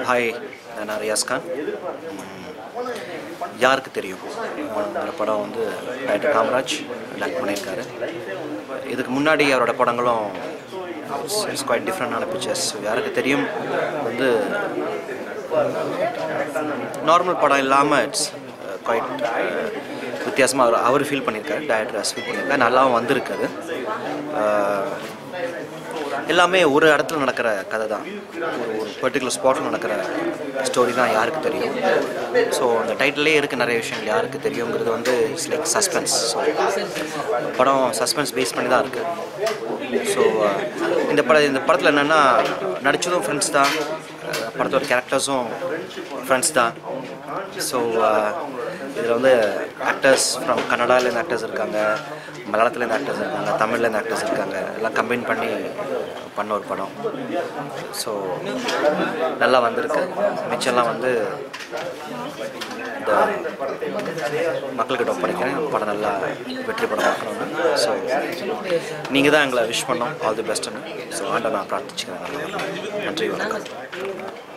Hi நான் ரியாஸ் கான் யாருக்கு தெரியும் அந்த படம் வந்து டைரக்டர் காமராஜ் டைரக்ட் பண்ணியிருக்காரு இதுக்கு முன்னாடி அவரோட படங்களும் இட்ஸ் குவைட் டிஃப்ரெண்டான பிக்சர்ஸ் யாருக்கு தெரியும் வந்து நார்மல் படம் இல்லாமல் இட்ஸ் குவைட் வித்தியாசமாக அவர் அவர் ஃபீல் பண்ணியிருக்காரு டைரக்டர் ஃபீல் பண்ணியிருக்காரு நல்லாவும் வந்திருக்காது அஹ், எல்லாமே ஒரு இடத்துல நடக்கிற கதை தான் ஒரு ஒரு பர்டிகுலர் ஸ்பாட்டில் நடக்கிற ஸ்டோரி தான் யாருக்கு தெரியும் ஸோ அந்த டைட்டிலே இருக்க நிறைய விஷயங்கள் யாருக்கு தெரியுங்கிறது வந்து இட்ஸ் லைக் சஸ்பென்ஸ் ஸோ படம் சஸ்பென்ஸ் பேஸ் பண்ணி தான் இருக்குது ஸோ இந்த பட இந்த படத்தில் என்னென்னா நடித்ததும் ஃப்ரெண்ட்ஸ் தான் அஹ், படத்தோட கேரக்டர்ஸும் ஃப்ரெண்ட்ஸ் தான் ஸோ இதில் வந்து ஆக்டர்ஸ் ஃப்ரம் கன்னடாலேருந்து ஆக்டர்ஸ் இருக்காங்க மலையாளத்துலேருந்து ஆக்டர்ஸ் இருக்காங்க தமிழ்லேருந்து ஆக்டர்ஸ் இருக்காங்க எல்லாம் கம்பைன் பண்ணி பண்ண ஒரு படம் ஸோ நல்லா வந்திருக்கு மிச்சம்லாம் வந்து இந்த மக்கள்கிட்ட ஒப்படைக்கிறேன் படம் நல்லா வெற்றி படம் பார்க்கணும் ஸோ நீங்கள் தான் எங்களை விஷ் பண்ணோம் ஆல் தி பெஸ்ட்டுன்னு ஸோ ஆண்டை நான் பிரார்த்திச்சுக்கிறேன் நல்லா வரணும். நன்றி வணக்கம்